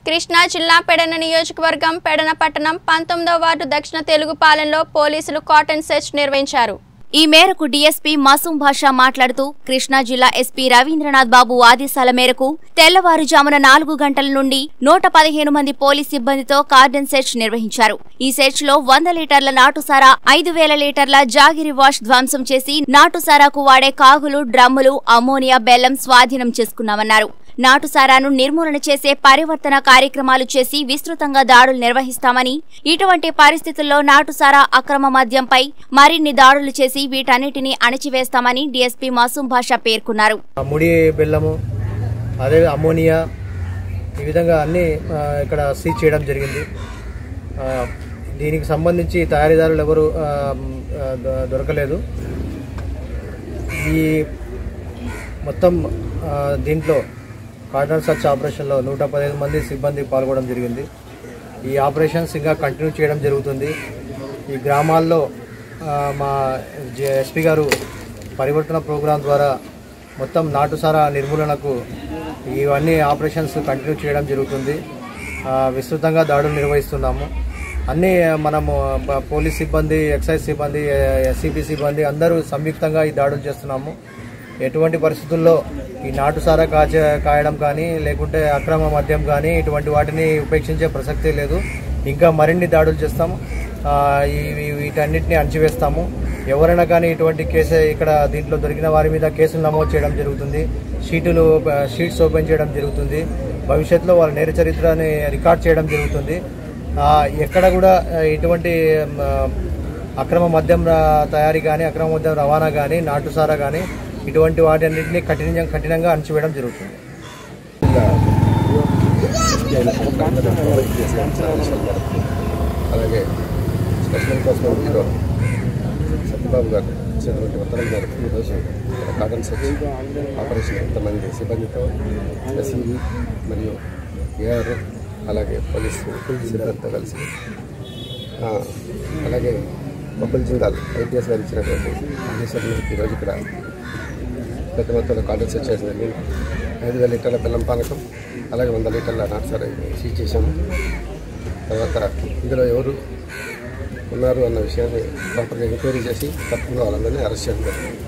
కృష్ణా జిల్లా పెడన నియోజకవర్గం పెడన పట్టణం పంతొమ్మిదవ వార్డు దక్షిణ తెలుగు పాలెంలో పోలీసులు కాటన్ సెర్చ్ నిర్వహించారు ఈ మేరకు డీఎస్పీ మాసూం భాషా మాట్లాడుతూ కృష్ణా జిల్లా ఎస్పీ రవీంద్రనాథ్ బాబు ఆదేశాల మేరకు తెల్లవారుజామున నాలుగు గంటల నుండి నూట పదిహేను మంది పోలీస్ సిబ్బందితో కార్డన్ సెర్చ్ నిర్వహించారు ఈ సెర్చ్ లో వంద లీటర్ల నాటుసారా ఐదు వేల లీటర్ల జాగిరి వాష్ ధ్వంసం చేసి నాటుసారాకు వాడే కాగులు డ్రమ్ములు అమ్మోనియా బెల్లం స్వాధీనం చేసుకున్నామన్నారు నాటుసారాను నిర్మూలన చేసే పరివర్తన కార్యక్రమాలు చేసి విస్తృతంగా దాడులు నిర్వహిస్తామని ఇటువంటి పరిస్థితుల్లో నాటుసారా అక్రమ మద్యంపై మరిన్ని దాడులు చేసి వీటన్నిటిని అణచివేస్తామని డీఎస్పీ మాసూం భాషా పేర్కొన్నారు ఆ ముడి బెల్లము అదే అమోనియా ఈ విధంగా అన్నీ ఆ, ఇక్కడ సీజ్ చేయడం జరిగింది ఆ, దీనికి సంబంధించి తయారీదారులు ఎవరు ఆ, ఆ, దొ- దొరకలేదు ఈ మొత్తం ఆ, దీంట్లో కార్డన్ సర్చ్ ఆపరేషన్లో నూట పదిహేను మంది సిబ్బంది పాల్గొనడం జరిగింది ఈ ఆపరేషన్స్ ఇంకా కంటిన్యూ చేయడం జరుగుతుంది ఈ గ్రామాల్లో ఆ, మా ఎస్పీ గారు పరివర్తన ప్రోగ్రాం ద్వారా మొత్తం నాటుసారా నిర్మూలనకు ఇవన్నీ ఆపరేషన్స్ కంటిన్యూ చేయడం జరుగుతుంది ఆ, విస్తృతంగా దాడులు నిర్వహిస్తున్నాము అన్నీ మనము ప- పోలీస్ సిబ్బంది ఎక్సైజ్ సిబ్బంది ఎస్సీపీ సిబ్బంది అందరూ సంయుక్తంగా ఈ దాడులు చేస్తున్నాము ఎటువంటి పరిస్థితుల్లో ఈ నాటుసారా కాచ కాయడం కానీ లేకుంటే అక్రమ మద్యం కానీ ఇటువంటి వాటిని ఉపేక్షించే ప్రసక్తే లేదు ఇంకా మరిన్ని దాడులు చేస్తాము ఆ, ఈ- ఈ- వీటన్నిటిని అణచివేస్తాము ఎవరైనా కానీ ఇటువంటి కేసు ఇక్కడ దీంట్లో దొరికిన వారి మీద కేసులు నమోదు చేయడం జరుగుతుంది షీటులు ఆ, షీట్స్ ఓపెన్ చేయడం జరుగుతుంది భవిష్యత్తులో వాళ్ళ నేర చరిత్రని రికార్డ్ చేయడం జరుగుతుంది ఆ, ఎక్కడ కూడా ఆ, ఎటువంటి ఆ, అక్రమ మద్యం రా- తయారీ కానీ అక్రమ మద్యం రవాణా కానీ నాటుసారా కానీ ఇటువంటి వాటన్నింటినీ కఠినంగా కఠినంగా అణచివేయడం జరుగుతుంది అలాగే స్పెషల్ ఎన్ఫోర్స్మెంట్ బ్యూరో సత్యబాబు గారు ఇచ్చినటువంటి ఉత్తరం మేరకు ఈరోజు ఇక్కడ కాటన్ సెర్చ్ ఆపరేషన్ కొంతమంది సిబ్బందితో ఎస్ఈబి మరియు ఏఆర్ అలాగే పోలీసు సిబ్బందితో కలిసి ఆ, అలాగే బొబ్బల్ జిందాల్ ఐపీఎస్ గారు ఇచ్చినటువంటి ఆదేశాల మేరకు ఈరోజు ఇక్కడ పెద్ద మొత్తంలో కాటన్ సెర్చ్ చేయడం జరిగింది ఐదు వేల లీటర్ల బెల్లం పానకం అలాగే వంద లీటర్ల నాటుసారి సీజ్ చేశాము తర్వాత ఇందులో ఎవరు ఉన్నారు అన్న విషయాన్ని ప్రాపర్గా ఎంక్వైరీ చేసి తప్పకుండా వాళ్ళందరినీ అరెస్ట్ చేయడం జరిగింది